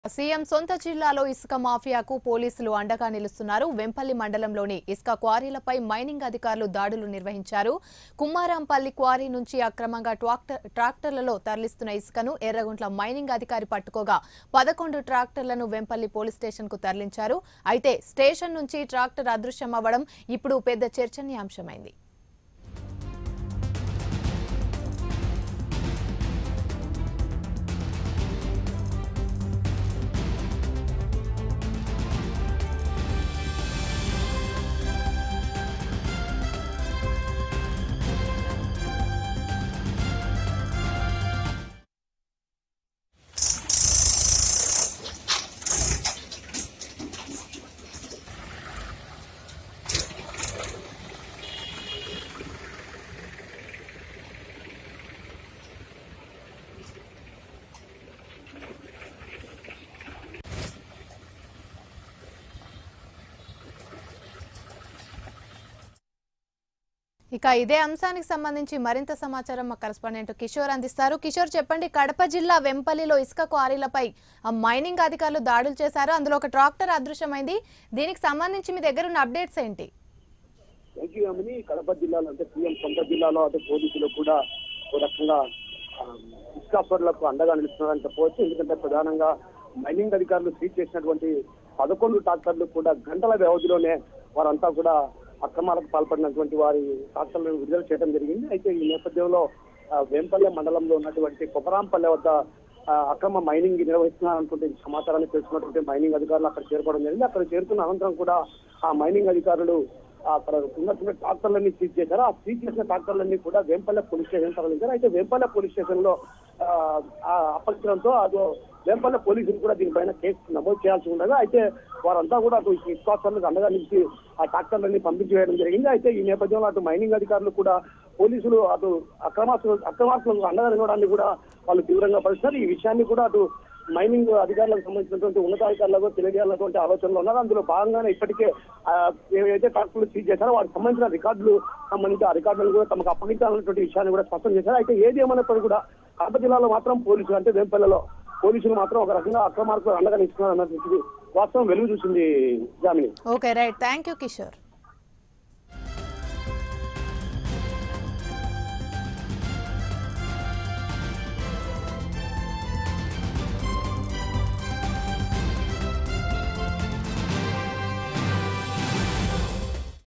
CM సొంత జిల్లాలో ఇసుక మాఫియాకు పోలీసులు అండగా నిలుస్తున్నారు వెంపల్లి మండలంలోని ఇసుక క్వారీలపై మైనింగ్ అధికారులు దాడులు నిర్వహించారు కుమ్మారాంపల్లి క్వారీ నుంచి అక్రమంగా ట్రాక్టర్ ట్రాక్టర్లలో తరలిస్తున్న ఇసుకను ఎర్రగుంట్ల మైనింగ్ అధికారి పట్టుకోగా పదకొండు ట్రాక్టర్లను వెంపల్లి పోలీస్ స్టేషన్ కు తరలించారు అయితే స్టేషన్ నుంచి ట్రాక్టర్ అదృశ్యం అవ్వడం ఇప్పుడు పెద్ద చర్చనీయాంశమైంది ఇక ఇదే అంశానికి సంబంధించి మరింత సమాచారం మా కరెస్పాండెంట్ కిషోర్ అందిస్తారు కిషోర్ చెప్పండి కడప జిల్లా వెంపల్లిలో ఇసుక క్వారీలపై ఆ మైనింగ్ అధికారులు దాడులు చేశారు అందులో ఒక ట్రాక్టర్ అదృశ్యమైంది దీనికి సంబంధించి మీ దగ్గర ఉన్న అప్డేట్స్ ఏంటి థ్యాంక్ యూ అమని కడప జిల్లాలో అంటే సీఎం సొంత జిల్లాలో అంటే పోలీసులు కూడా ఒక రకంగా ఆ, ఇసుకాపరులకు అండగా నిలుస్తున్నారని చెప్పవచ్చు ఎందుకంటే ప్రధానంగా మైనింగ్ అధికారులు సీజ్ చేసినటువంటి పదకొండు ట్రాక్టర్లు కూడా గంటల వ్యవధిలోనే వారంతా కూడా అక్రమాలకు పాల్పడినటువంటి వారి ట్రాక్టర్లను విడుదల చేయడం జరిగింది అయితే ఈ నేపథ్యంలో ఆ, వేంపల్లె మండలంలో ఉన్నటువంటి కొపరాంపల్లె వద్ద ఆ, అక్రమ మైనింగ్ నిర్వహిస్తున్నారనుకుంటే సమాచారాన్ని తెలుసుకున్నటువంటి మైనింగ్ అధికారులు అక్కడ చేరుకోవడం జరిగింది అక్కడ చేరుకున్న అనంతరం కూడా ఆ మైనింగ్ అధికారులు అక్కడ ఉన్నటువంటి ట్రాక్టర్లన్నీ సీజ్ చేశారు ఆ సీజ్ చేసిన ట్రాక్టర్లన్నీ కూడా వేంపల్లె పోలీస్ స్టేషన్ తరలించారు అయితే వేంపల్లె పోలీస్ స్టేషన్ లో ఆ, ఆ అప్పగించడంతో అదో వేంపల్లె పోలీసులు కూడా దీనిపైన కేసు నమోదు చేయాల్సి ఉండగా అయితే వారంతా కూడా అటు ఇస్కాసర్లకు అండగా నిలిచి ఆ ట్రాక్టర్లన్నీ పంపించి వేయడం జరిగింది అయితే ఈ నేపథ్యంలో అటు మైనింగ్ అధికారులు కూడా పోలీసులు అటు అక్రమాస్తులు అక్రమాస్తులకు అండగా నిలవడాన్ని కూడా వాళ్ళు తీవ్రంగా పరిస్తారు ఈ విషయాన్ని కూడా అటు మైనింగ్ అధికారులకు సంబంధించినటువంటి ఉన్నతాధికారులకు తెలియజేయాలన్నటువంటి ఆలోచనలు ఉన్నారు అందులో భాగంగానే ఇప్పటికే ఆ, ఏవైతే ట్రాక్టర్లు సీజ్ చేశారో వాటికి సంబంధించిన రికార్డులు సంబంధించి ఆ రికార్డులను కూడా తమకు అప్పగించాలన్నటువంటి విషయాన్ని కూడా స్పష్టం చేశారు అయితే ఏది ఏమన్నప్పుడు కూడా కడప జిల్లాలో మాత్రం పోలీసులు అంటే వేంపల్లలో పోలీసులు మాత్రం ఒక రకంగా అక్రమార్కులు అండగా నిస్తున్నారు అన్నటువంటి వాస్తవం వెలుగు చూసింది Jamini okay right thank you Kishore